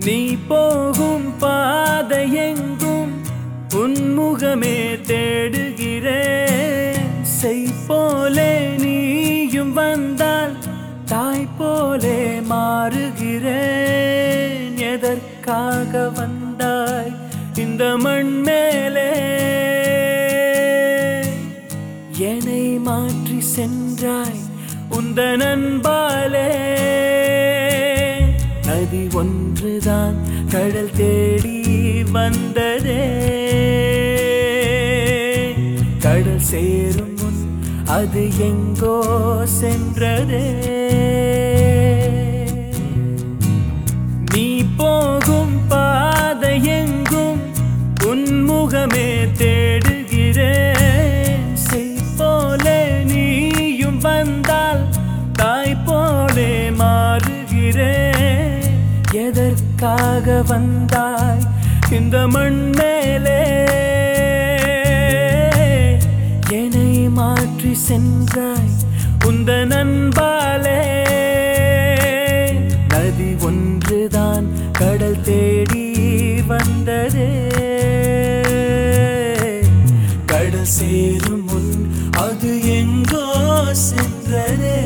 நீ போகும் பாதை எங்கும் உன்முகமே தேடுகிறேன் செய் போலே நீயும் வந்தால் தாய் போலே மாறுகிறேன் எதற்காக வந்தாய் இந்த மண் மேலே என்னை மாற்றி சென்றாய் உந்த நண்பாலே நதி ஒன்றுதான் கடல் தேடி வந்ததே கடல் சேரும் முன் அது எங்கோ சென்றதே நீ போகும் பாதை எங்கும் உன்முகமே தேடுகிறேன் செய் போலே நீயும் வந்தால் தாய் போலே மாறுகிறேன் எதற்காக வந்தாய் இந்த மண் மேலே என்னை மாற்றி சென்றாய் உந்த நண்பாலே நதி ஒன்றுதான் கடல் தேடி வந்ததே கடல் சேரும் முன் அது எங்கோ சென்றதே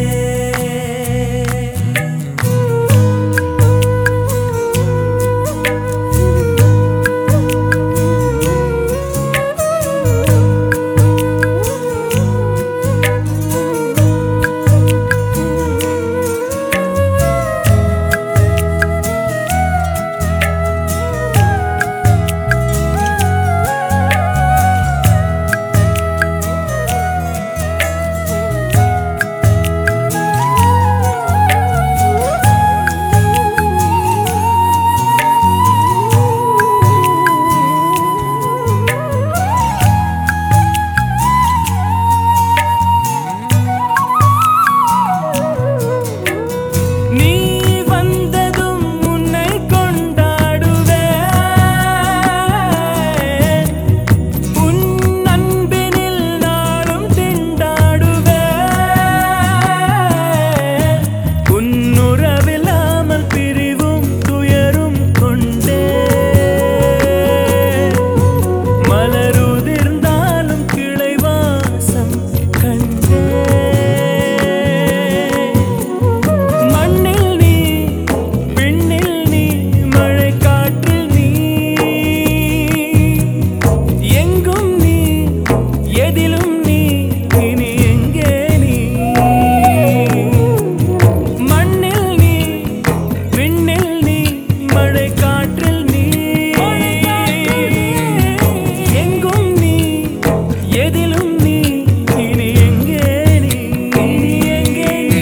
நீ வந்ததும் உன்னை கொண்டாடுவேன் உன் அன்பினில் நாளும் திண்டாடுவேன் உன்னுறவில்லாமல் பிரிவும் துயரும் கொண்டே மலருதிர்ந்தாலும் கிளை வாசம் கண்டே மண்ணில் நீ விண்ணில் நீ மழை காற்றில் நீ எங்கும் நீ எதிலும் நீ இனி எங்கே நீ மண்ணில் நீ விண்ணில் நீ மழை காற்றில் நீ எங்கும் நீ எதிலும் நீ இனி எங்கே நீ இனி எங்கே நீ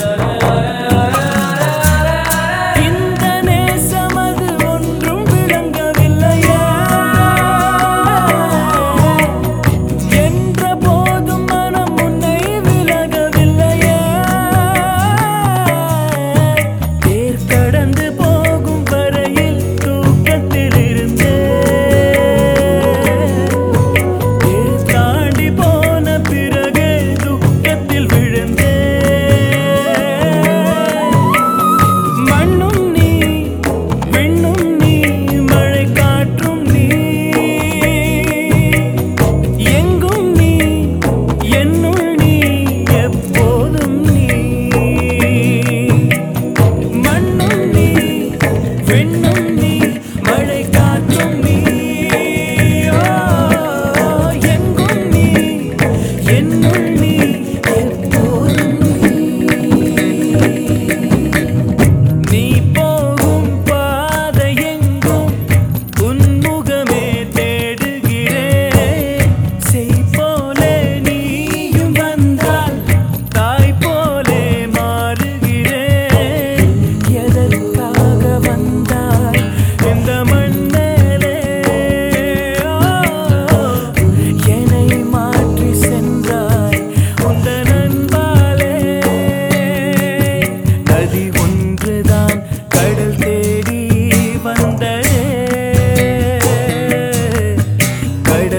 இந்த நேசமது ஒன்றும் விளங்க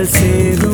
கைகள் சேரும்